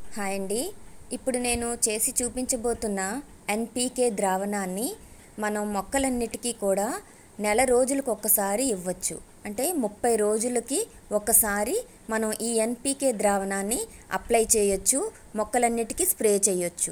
hi అండి ఇప్పుడు నేను చేసి చూపించబోతున్న ఎన్పీకే ద్రావణాన్ని మనం మొక్కలన్నిటికీ కూడా నెల రోజులకు ఒక్కసారి ఇవ్వచ్చు అంటే ముప్పై రోజులకి ఒకసారి మనం ఈ ఎన్పీకే ద్రావణాన్ని అప్లై చేయొచ్చు మొక్కలన్నిటికీ స్ప్రే చేయొచ్చు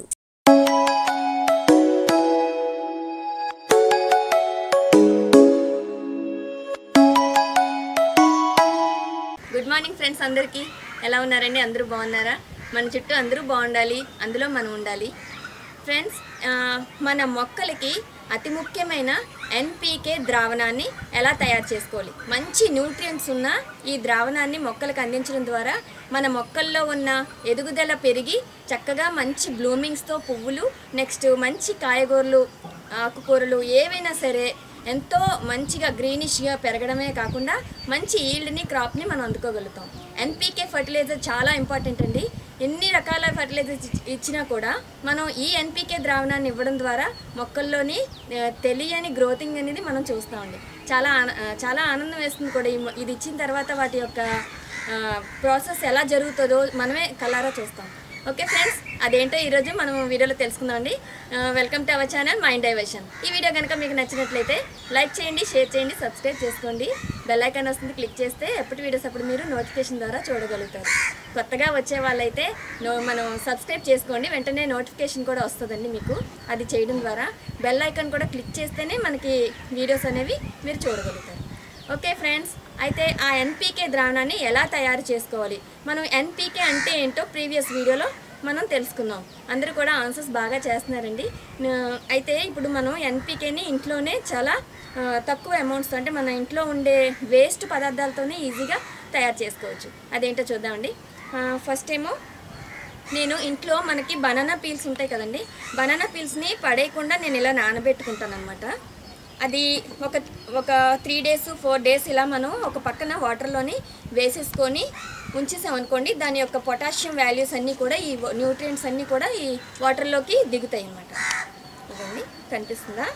గుడ్ మార్నింగ్ ఫ్రెండ్స్ అందరికీ ఎలా ఉన్నారండి అందరూ బాగున్నారా మన చుట్టూ అందరూ బాగుండాలి అందులో మనం ఉండాలి ఫ్రెండ్స్ ఆ, మన మొక్కలకి అతి ముఖ్యమైన ఎన్పీకే ద్రావణాన్ని ఎలా తయారు చేసుకోవాలి మంచి న్యూట్రియంట్స్ ఉన్న ఈ ద్రావణాన్ని మొక్కలకు అందించడం ద్వారా మన మొక్కల్లో ఉన్న ఎదుగుదల పెరిగి చక్కగా మంచి బ్లూమింగ్స్తో పువ్వులు నెక్స్ట్ మంచి కాయగూరలు ఆకుకూరలు ఏవైనా సరే ఎంతో మంచిగా గ్రీనిష్గా పెరగడమే కాకుండా మంచి ఈల్డ్ని క్రాప్ని మనం అందుకోగలుగుతాం ఎన్పీకే ఫర్టిలైజర్ చాలా ఇంపార్టెంట్ అండి ఎన్ని రకాల ఫర్టిలైజర్స్ ఇచ్- ఇచ్చినా కూడా మనం ఈ ఎన్పీకే ద్రావణాన్ని ఇవ్వడం ద్వారా మొక్కల్లోని ఆ, తెలియని గ్రోతింగ్ అనేది మనం చూస్తామండి చాలా ఆన- ఆ, చాలా ఆనందం వేస్తుంది కూడా ఈ మొ- ఇది ఇచ్చిన తర్వాత వాటి యొక్క ప్రాసెస్ ఎలా జరుగుతుందో మనమే కలారా చూస్తాం ఓకే ఫ్రెండ్స్ అదేంటో ఈరోజు మనం వీడియోలో తెలుసుకుందామండి welcome to our channel mind diversion ఈ వీడియో కనుక మీకు నచ్చినట్లయితే లైక్ చేయండి షేర్ చేయండి సబ్స్క్రైబ్ చేసుకోండి బెల్ ఐకాన్ వస్తుంది క్లిక్ చేస్తే ఎప్పటి వీడియోస్ అప్పుడు మీరు నోటిఫికేషన్ ద్వారా చూడగలుగుతారు కొత్తగా వచ్చే వాళ్ళైతే నో మనం సబ్స్క్రైబ్ చేసుకోండి వెంటనే నోటిఫికేషన్ కూడా వస్తుందండి మీకు అది చేయడం ద్వారా బెల్ ఐకాన్ కూడా క్లిక్ చేస్తేనే మనకి వీడియోస్ అనేవి మీరు చూడగలుగుతారు ఓకే ఫ్రెండ్స్ అయితే ఆ ఎన్పీకే ద్రావణాన్ని ఎలా తయారు చేసుకోవాలి మనం ఎన్పీకే అంటే ఏంటో ప్రీవియస్ వీడియోలో మనం తెలుసుకుందాం అందరూ కూడా ఆన్సర్స్ బాగా చేస్తున్నారండి న- అయితే ఇప్పుడు మనం ఎన్పీకేని ఇంట్లోనే చాలా ఆ, తక్కువ అమౌంట్స్ అంటే మన ఇంట్లో ఉండే వేస్ట్ పదార్థాలతోనే ఈజీగా తయారు చేసుకోవచ్చు అదేంటో చూద్దామండి ఫస్ట్ ఏమో నేను ఇంట్లో మనకి బనానా పీల్స్ ఉంటాయి కదండి బనానా పీల్స్ని పడేయకుండా నేను ఇలా నానబెట్టుకుంటాను అనమాట అది ఒక ఒక త్రీ డేస్ ఫోర్ డేస్ ఇలా మనం ఒక పక్కన వాటర్లోని వేసేసుకొని ఉంచేసాం అనుకోండి దాని యొక్క పొటాషియం వాల్యూస్ అన్నీ కూడా ఈ న్యూట్రియంట్స్ అన్నీ కూడా ఈ వాటర్లోకి దిగుతాయి అన్నమాట ఇదండి కనిపిస్తుందా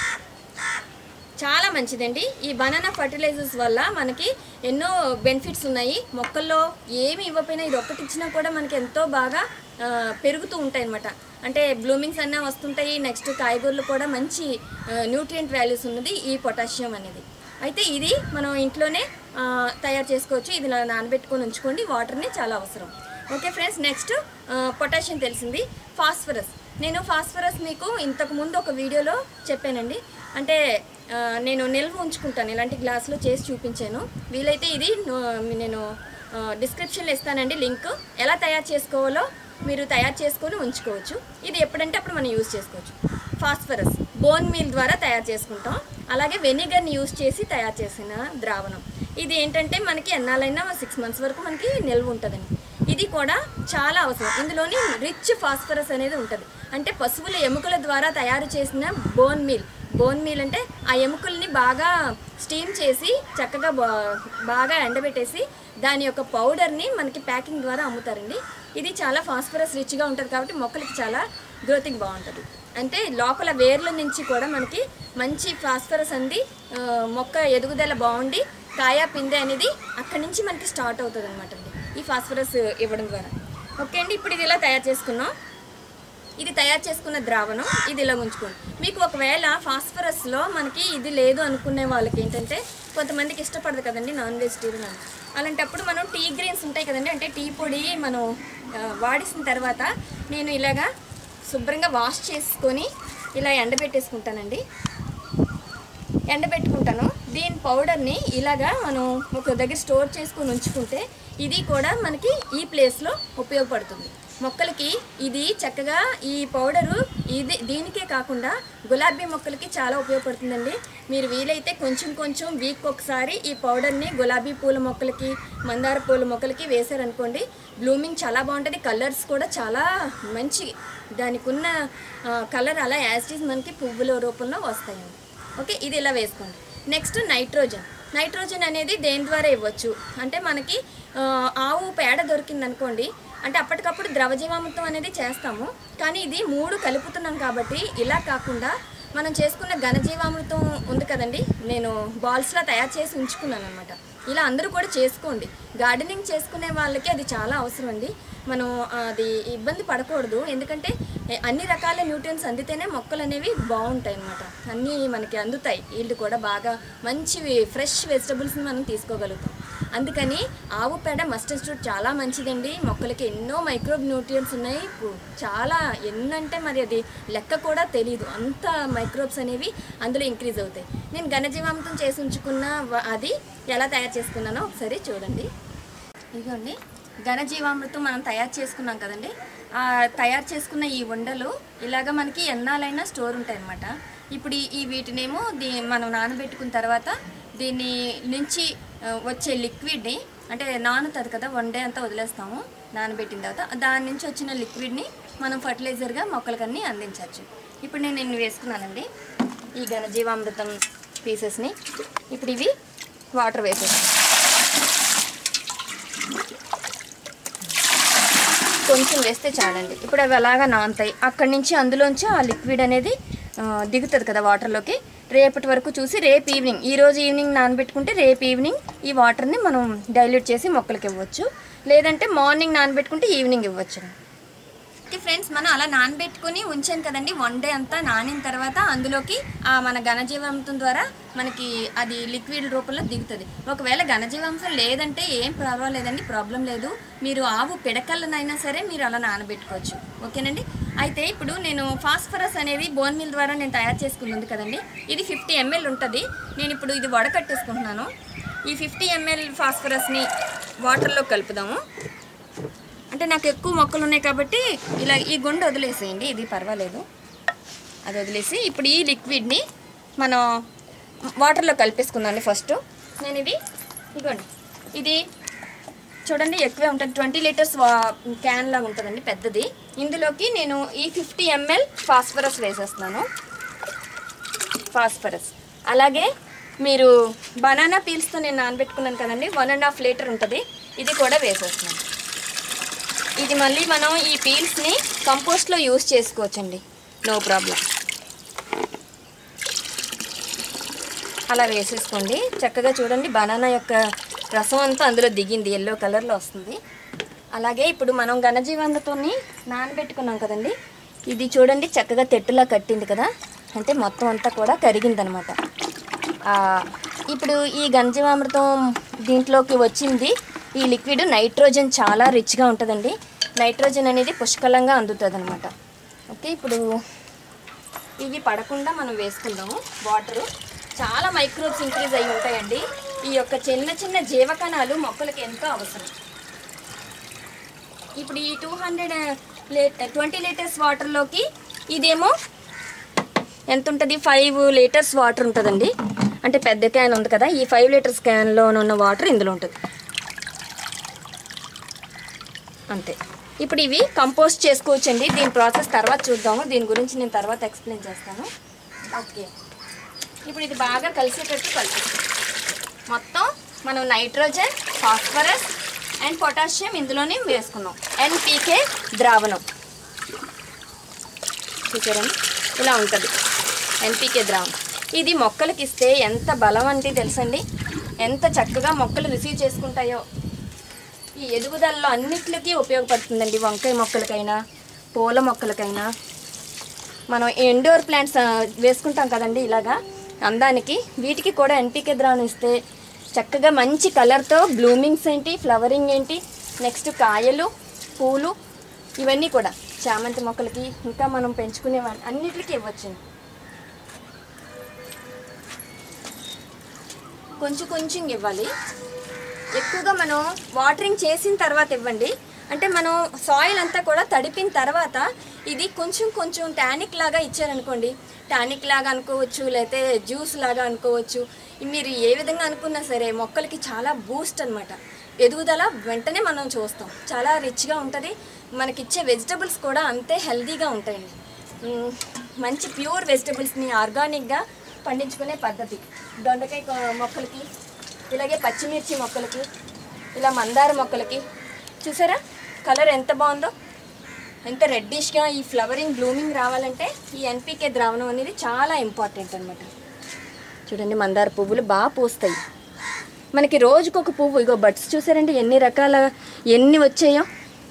చాలా మంచిదండి ఈ బనానా ఫర్టిలైజర్స్ వల్ల మనకి ఎన్నో బెనిఫిట్స్ ఉన్నాయి మొక్కల్లో ఏమి ఇవ్వకపోయినా ఇది ఒక్కటి ఇచ్చినా కూడా మనకి ఎంతో బాగా ఆ, పెరుగుతూ ఉంటాయి అనమాట అంటే బ్లూమింగ్స్ అన్నా వస్తుంటాయి నెక్స్ట్ కాయగూరలు కూడా మంచి న్యూట్రియంట్ వాల్యూస్ ఉన్నది ఈ పొటాషియం అనేది అయితే ఇది మనం ఇంట్లోనే ఆ, తయారు చేసుకోవచ్చు ఇది ఇలా నానబెట్టుకొని ఉంచుకోండి వాటర్ని చాలా అవసరం ఓకే ఫ్రెండ్స్ నెక్స్ట్ పొటాషియం తెలిసింది ఫాస్ఫరస్ నేను ఫాస్ఫరస్ మీకు ఇంతకు ముందు ఒక వీడియోలో చెప్పానండి అంటే ఆ, నేను నిల్వ ఉంచుకుంటాను ఇలాంటి గ్లాసులో చేసి చూపించాను వీలైతే ఇది నో- నేను డిస్క్రిప్షన్లో ఇస్తానండి లింక్ ఎలా తయారు చేసుకోవాలో మీరు తయారు చేసుకొని ఉంచుకోవచ్చు ఇది ఎప్పుడంటే అప్పుడు మనం యూజ్ చేసుకోవచ్చు ఫాస్ఫరస్ బోన్ మీల్ ద్వారా తయారు చేసుకుంటాం అలాగే వెనిగర్ని యూజ్ చేసి తయారు చేసిన ద్రావణం ఇది ఏంటంటే మనకి ఎన్నాలైనా సిక్స్ మంత్స్ వరకు మనకి నిల్వ ఉంటుందండి ఇది కూడా చాలా అవసరం ఇందులోని రిచ్ ఫాస్ఫరస్ అనేది ఉంటుంది అంటే పశువుల ఎముకల ద్వారా తయారు చేసిన బోన్ మీల్ బోన్ మీల్ అంటే ఆ ఎముకల్ని బాగా స్టీమ్ చేసి చక్కగా బా- బాగా ఎండబెట్టేసి దాని యొక్క పౌడర్ని మనకి ప్యాకింగ్ ద్వారా అమ్ముతారండి ఇది చాలా ఫాస్ఫరస్ రిచ్గా ఉంటుంది కాబట్టి మొక్కలకి చాలా గ్రోతింగ్ బాగుంటుంది అంటే లోపల వేర్ల నుంచి కూడా మనకి మంచి ఫాస్ఫరస్ అంది ఆ, మొక్క ఎదుగుదల బాగుండి కాయ పిందె అనేది అక్కడి నుంచి మనకి స్టార్ట్ అవుతుంది అనమాట అండి ఈ ఫాస్ఫరస్ ఇవ్వడం ద్వారా ఓకే అండి ఇప్పుడు ఇది ఇలా తయారు చేసుకున్నాం ఇది తయారు చేసుకున్న ద్రావణం ఇది ఇలా ఉంచుకోండి మీకు ఒకవేళ ఫాస్ఫరస్లో మనకి ఇది లేదు అనుకునే వాళ్ళకి ఏంటంటే కొంతమందికి ఇష్టపడదు కదండి నాన్ వెజిటేరియన్ అని అలాంటప్పుడు మనం టీ గ్రీన్స్ ఉంటాయి కదండి అంటే టీ పొడి మనం ఆ, వాడేసిన తర్వాత నేను ఇలాగా శుభ్రంగా వాష్ చేసుకొని ఇలా ఎండబెట్టేసుకుంటానండి ఎండబెట్టుకుంటాను దీని పౌడర్ని ఇలాగా మనం ఒక దగ్గర స్టోర్ చేసుకొని ఉంచుకుంటే ఇది కూడా మనకి ఈ ప్లేస్లో ఉపయోగపడుతుంది మొక్కలకి ఇది చక్కగా ఈ పౌడరు ఇది దీనికే కాకుండా గులాబీ మొక్కలకి చాలా ఉపయోగపడుతుందండి మీరు వీలైతే కొంచెం కొంచెం వీక్ ఒకసారి ఈ పౌడర్ని గులాబీ పూల మొక్కలకి మందార పూల మొక్కలకి వేశారనుకోండి బ్లూమింగ్ చాలా బాగుంటుంది కలర్స్ కూడా చాలా మంచి దానికి ఉన్న కలర్ అలా యాజిటీస్ మనకి పువ్వుల రూపంలో వస్తాయండి ఓకే ఇది ఇలా వేసుకోండి నెక్స్ట్ నైట్రోజన్ నైట్రోజన్ అనేది దేని ద్వారా ఇవ్వచ్చు అంటే మనకి ఆ, ఆవు పేడ దొరికింది అనుకోండి అంటే అప్పటికప్పుడు ద్రవజీవామృతం అనేది చేస్తాము కానీ ఇది మూడు కలుపుతున్నాం కాబట్టి ఇలా కాకుండా మనం చేసుకున్న ఘనజీవామృతం ఉంది కదండి నేను బాల్స్లా తయారు చేసి ఉంచుకున్నాను అనమాట ఇలా అందరూ కూడా చేసుకోండి గార్డెనింగ్ చేసుకునే వాళ్ళకి అది చాలా అవసరం అండి మనం అది ఇబ్బంది పడకూడదు ఎందుకంటే ఏ, అన్ని రకాల న్యూట్రియన్స్ అందితేనే మొక్కలు అనేవి బాగుంటాయి అన్నమాట అన్నీ మనకి అందుతాయి వీళ్ళు కూడా బాగా మంచి ఫ్రెష్ వెజిటబుల్స్ని మనం తీసుకోగలుగుతాం అందుకని ఆవు పేడ మస్టర్డ్ ఫ్రూట్ చాలా మంచిదండి మొక్కలకి ఎన్నో మైక్రోబ్ న్యూట్రియన్స్ ఉన్నాయి పు- చాలా ఎన్నంటే మరి అది లెక్క కూడా తెలియదు అంత మైక్రోబ్స్ అనేవి అందులో ఇంక్రీజ్ అవుతాయి నేను ఘనజీవామృతం చేసి ఉంచుకున్న వ- అది ఎలా తయారు చేసుకున్నానో ఒకసారి చూడండి ఇదిగోండి ఘనజీవామృతం మనం తయారు చేసుకున్నాం కదండి ఆ తయారు చేసుకున్న ఈ ఉండలు ఇలాగ మనకి ఎన్నాలైనా స్టోర్ ఉంటాయి అన్నమాట ఇప్పుడు ఈ- ఈ వీటినేమో దీ మనం నానబెట్టుకున్న తర్వాత దీన్ని నుంచి ఆ, వచ్చే లిక్విడ్ని అంటే నానుతుంది కదా వన్ డే అంతా వదిలేస్తాము నానబెట్టిన తర్వాత దాని నుంచి వచ్చిన లిక్విడ్ని మనం ఫర్టిలైజర్గా మొక్కలకన్నీ అందించవచ్చు ఇప్పుడు నేను ఇన్ని వేసుకున్నానండి ఈ ఘనజీవామృతం పీసెస్ని ఇప్పుడు ఇవి వాటర్ వేసేస్తాను కొంచెం వేస్తే చాలండి ఇప్పుడు అవి అలాగా నానుతాయి అక్కడి నుంచి అందులోంచి ఆ లిక్విడ్ అనేది ఆ, దిగుతుంది కదా వాటర్లోకి రేపటి వరకు చూసి రేపు ఈవినింగ్ ఈ రోజు ఈవినింగ్ నానబెట్టుకుంటే రేపు ఈవినింగ్ ఈ వాటర్ని మనం డైల్యూట్ చేసి మొక్కలకి ఇవ్వచ్చు లేదంటే మార్నింగ్ నానబెట్టుకుంటే ఈవినింగ్ ఇవ్వచ్చు ఓకే ఫ్రెండ్స్ మనం అలా నానబెట్టుకుని ఉంచాను కదండి వన్ డే అంతా నానిన తర్వాత అందులోకి ఆ మన ఘనజీవాంశం ద్వారా మనకి అది లిక్విడ్ రూపంలో దిగుతుంది ఒకవేళ ఘనజీవాంశం లేదంటే ఏం పర్వాలేదండి ప్రాబ్లం లేదు మీరు ఆవు పిడకలనైనా సరే మీరు అలా నానబెట్టుకోవచ్చు ఓకేనండి అయితే ఇప్పుడు నేను ఫాస్ఫరస్ అనేది బోన్ మిల్ ద్వారా నేను తయారు చేసుకున్నది కదండి ఇది ఫిఫ్టీ ఎంఎల్ ఉంటుంది నేను ఇప్పుడు ఇది వడకట్టేసుకుంటున్నాను ఈ ఫిఫ్టీ ఎంఎల్ ఫాస్ఫరస్ని వాటర్లో కలుపుదాము అంటే నాకు ఎక్కువ మొక్కలు ఉన్నాయి కాబట్టి ఇలా ఈ గుండె వదిలేసేయండి ఇది పర్వాలేదు అది వదిలేసి ఇప్పుడు ఈ లిక్విడ్ని మనం వాటర్లో కలిపేసుకుందాండి ఫస్ట్ నేను ఇది ఇదిగోండి ఇది చూడండి ఎక్కువే ఉంటుంది ట్వంటీ లీటర్స్ క్యాన్ లాగా ఉంటుందండి పెద్దది ఇందులోకి నేను ఈ ఫిఫ్టీ ఎంఎల్ ఫాస్ఫరస్ వేసేస్తున్నాను ఫాస్ఫరస్ అలాగే మీరు బనానా పీల్స్తో నేను నానబెట్టుకున్నాను కదండి వన్ అండ్ హాఫ్ లీటర్ ఉంటుంది ఇది కూడా వేసేస్తున్నాను ఇది మళ్ళీ మనం ఈ పీల్స్ని కంపోస్ట్లో యూస్ చేసుకోవచ్చండి నో ప్రాబ్లం అలా వేసేసుకోండి చక్కగా చూడండి బనానా యొక్క రసం అంతా అందులో దిగింది ఎల్లో కలర్లో వస్తుంది అలాగే ఇప్పుడు మనం ఘనజీవాంతతోని నానబెట్టుకున్నాం కదండి ఇది చూడండి చక్కగా తెట్టులా కట్టింది కదా అంటే మొత్తం అంతా కూడా కరిగిందనమాట ఇప్పుడు ఈ ఘనజీవామృతం దీంట్లోకి వచ్చింది ఈ లిక్విడ్ నైట్రోజన్ చాలా రిచ్గా ఉంటుందండి నైట్రోజన్ అనేది పుష్కలంగా అందుతుంది అనమాట ఓకే ఇప్పుడు ఇవి పడకుండా మనం వేసుకుందాము వాటరు చాలా మైక్రోబ్స్ ఇంక్రీజ్ అయి ఉంటాయండి ఈ యొక్క చిన్న చిన్న జీవకణాలు మొక్కలకి ఎంతో అవసరం ఇప్పుడు ఈ టూ హండ్రెడ్ ట్వంటీ లీటర్స్ వాటర్లోకి ఇదేమో ఎంత ఉంటుంది ఫైవ్ లీటర్స్ వాటర్ ఉంటుందండి అంటే పెద్ద క్యాన్ ఉంది కదా ఈ ఫైవ్ లీటర్స్ క్యాన్లో ఉన్న వాటర్ ఇందులో ఉంటుంది అంతే ఇప్పుడు ఇవి కంపోస్ట్ చేసుకోవచ్చండి దీని ప్రాసెస్ తర్వాత చూద్దాము దీని గురించి నేను తర్వాత ఎక్స్ప్లెయిన్ చేస్తాను ఓకే ఇప్పుడు ఇది బాగా కలిసేటట్టు కలిపేస్తాం మొత్తం మనం నైట్రోజన్ ఫాస్ఫరస్ అండ్ పొటాషియం ఇందులోనే వేసుకున్నాం ఎన్పీకే ద్రావణం చూసారండి ఇలా ఉంటుంది ఎన్పీకే ద్రావణం ఇది మొక్కలకి ఇస్తే ఎంత బలం అంటే తెలుసండి ఎంత చక్కగా మొక్కలు రిసీవ్ చేసుకుంటాయో ఈ ఎదుగుదలలో అన్నిటికీ ఉపయోగపడుతుందండి వంకాయ మొక్కలకైనా పూల మొక్కలకైనా మనం ఇండోర్ ప్లాంట్స్ ఆ, వేసుకుంటాం కదండి ఇలాగా అందానికి వీటికి కూడా ఎన్పికే ద్రావణం ఇస్తే చక్కగా మంచి కలర్తో బ్లూమింగ్స్ ఏంటి ఫ్లవరింగ్ ఏంటి నెక్స్ట్ కాయలు పూలు ఇవన్నీ కూడా చామంతి మొక్కలకి ఇంకా మనం పెంచుకునే అన్నిటికీ ఇవ్వచ్చండి కొంచెం కొంచెం ఇవ్వాలి ఎక్కువగా మనం వాటరింగ్ చేసిన తర్వాత ఇవ్వండి అంటే మనం సాయిల్ అంతా కూడా తడిపిన తర్వాత ఇది కొంచెం కొంచెం టానిక్ లాగా ఇచ్చారనుకోండి టానిక్ లాగా అనుకోవచ్చు లేకపోతే జ్యూస్ లాగా అనుకోవచ్చు మీరు ఏ విధంగా అనుకున్నా సరే మొక్కలకి చాలా బూస్ట్ అనమాట ఎదుగుదల వెంటనే మనం చూస్తాం చాలా రిచ్గా ఉంటుంది మనకిచ్చే వెజిటబుల్స్ కూడా అంతే హెల్తీగా ఉంటాయండి మ్, మంచి ప్యూర్ వెజిటబుల్స్ని ఆర్గానిక్గా పండించుకునే పద్ధతి దొండకాయ కొ- మొక్కలకి ఇలాగే పచ్చిమిర్చి మొక్కలకి ఇలా మందార మొక్కలకి చూసారా కలర్ ఎంత బాగుందో ఎంత రెడ్డిష్గా ఈ ఫ్లవరింగ్ బ్లూమింగ్ రావాలంటే ఈ ఎన్పికే ద్రావణం అనేది చాలా ఇంపార్టెంట్ అనమాట చూడండి మందార పువ్వులు బాగా పూస్తాయి మనకి రోజుకొక పువ్వు ఇగో బడ్స్ చూసారండి ఎన్ని రకాల ఎన్ని వచ్చాయో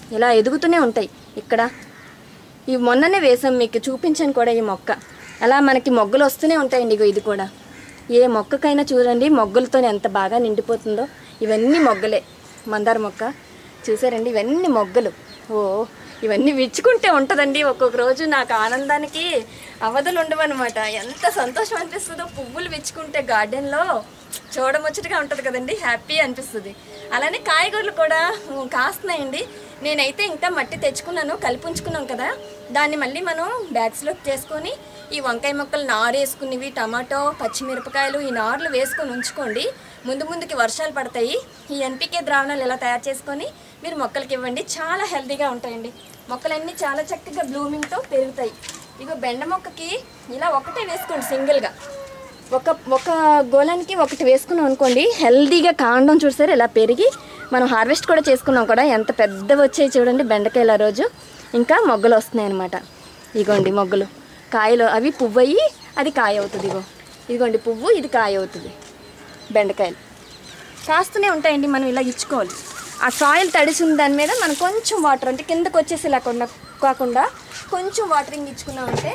ఇలా ఎదుగుతూనే ఉంటాయి ఇక్కడ ఇవి మొన్ననే వేసాం మీకు చూపించాను కూడా ఈ మొక్క అలా మనకి మొగ్గలు వస్తూనే ఉంటాయండి ఇగో ఇది కూడా ఏ మొక్కకైనా చూడండి మొగ్గలతో ఎంత బాగా నిండిపోతుందో ఇవన్నీ మొగ్గలే మందార మొక్క చూసారండి ఇవన్నీ మొగ్గలు ఓ ఇవన్నీ విచ్చుకుంటే ఉంటుందండి ఒక్కొక్క రోజు నాకు ఆనందానికి అవధులు ఉండవన్నమాట ఎంత సంతోషం అనిపిస్తుందో పువ్వులు విచ్చుకుంటే గార్డెన్లో చూడముచ్చటగా ఉంటుంది కదండి హ్యాపీ అనిపిస్తుంది అలానే కాయగూరలు కూడా ఉమ్, కాస్తున్నాయండి నేనైతే ఇంకా మట్టి తెచ్చుకున్నాను కలిపి ఉంచుకున్నాం కదా దాన్ని మళ్ళీ మనం బ్యాగ్స్లోకి చేసుకొని ఈ వంకాయ మొక్కలు నారు వేసుకునేవి టమాటో పచ్చిమిరపకాయలు ఈ నార్లు వేసుకొని ఉంచుకోండి ముందు ముందుకి వర్షాలు పడతాయి ఈ ఎన్పికే ద్రావణాలు ఇలా తయారు చేసుకొని మీరు మొక్కలకి ఇవ్వండి చాలా హెల్తీగా ఉంటాయండి మొక్కలన్నీ చాలా చక్కగా బ్లూమింగ్తో పెరుగుతాయి ఇగో బెండ మొక్కకి ఇలా ఒకటే వేసుకోండి సింగిల్గా ఒక ఒక గోళానికి ఒకటి వేసుకున్నాం అనుకోండి హెల్దీగా కాండం చూసారు ఇలా పెరిగి మనం హార్వెస్ట్ కూడా చేసుకున్నాం కూడా ఎంత పెద్దవి వచ్చాయి చూడండి బెండకాయలు ఆ రోజు ఇంకా మొగ్గలు వస్తున్నాయి అనమాట ఇగోండి మొగ్గలు కాయలు అవి పువ్వు అయ్యి అది కాయ అవుతుంది ఇగో ఇదిగోండి పువ్వు ఇది కాయ అవుతుంది బెండకాయలు కాస్తూనే ఉంటాయండి మనం ఇలా ఇచ్చుకోవాలి ఆ సాయిల్ తడిసిన దాని మీద మనం కొంచెం వాటర్ అంటే కిందకు వచ్చేసి లేకుండా కాకుండా కొంచెం వాటరింగ్ ఇచ్చుకున్నామంటే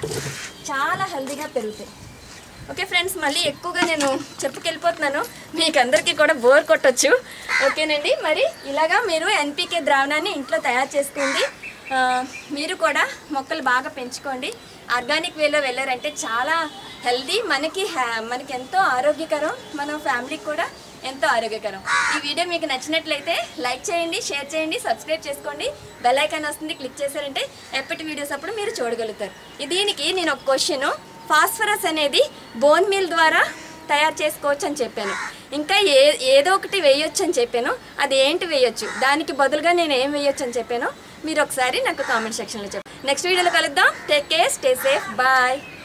చాలా హెల్తీగా పెరుగుతాయి ఓకే ఫ్రెండ్స్ మళ్ళీ ఎక్కువగా నేను చెప్పుకెళ్ళిపోతున్నాను మీకు అందరికీ కూడా బోర్ కొట్టొచ్చు ఓకేనండి మరి ఇలాగా మీరు ఎన్పికే ద్రావణాన్ని ఇంట్లో తయారు చేసుకోండి ఆ, మీరు కూడా మొక్కలు బాగా పెంచుకోండి ఆర్గానిక్ వేలో వెళ్ళారంటే చాలా హెల్దీ మనకి హ్యా- మనకి ఎంతో ఆరోగ్యకరం మన ఫ్యామిలీకి కూడా ఎంతో ఆరోగ్యకరం ఈ వీడియో మీకు నచ్చినట్లయితే లైక్ చేయండి షేర్ చేయండి సబ్స్క్రైబ్ చేసుకోండి బెల్ ఐకాన్ వస్తుంది క్లిక్ చేశారంటే ఎప్పటి వీడియోస్ అప్పుడు మీరు చూడగలుగుతారు ఈ దీనికి నేను ఒక క్వశ్చన్ ఫాస్ఫరస్ అనేది బోన్ మీల్ ద్వారా తయారు చేసుకోవచ్చు అని చెప్పాను ఇంకా ఏ ఏదో ఒకటి వేయొచ్చు అని చెప్పాను అది ఏంటి వేయొచ్చు దానికి బదులుగా నేను ఏం వేయొచ్చు అని చెప్పాను మీరు ఒకసారి నాకు కామెంట్ సెక్షన్లో చెప్పండి నెక్స్ట్ వీడియోలో కలుద్దాం take care stay safe bye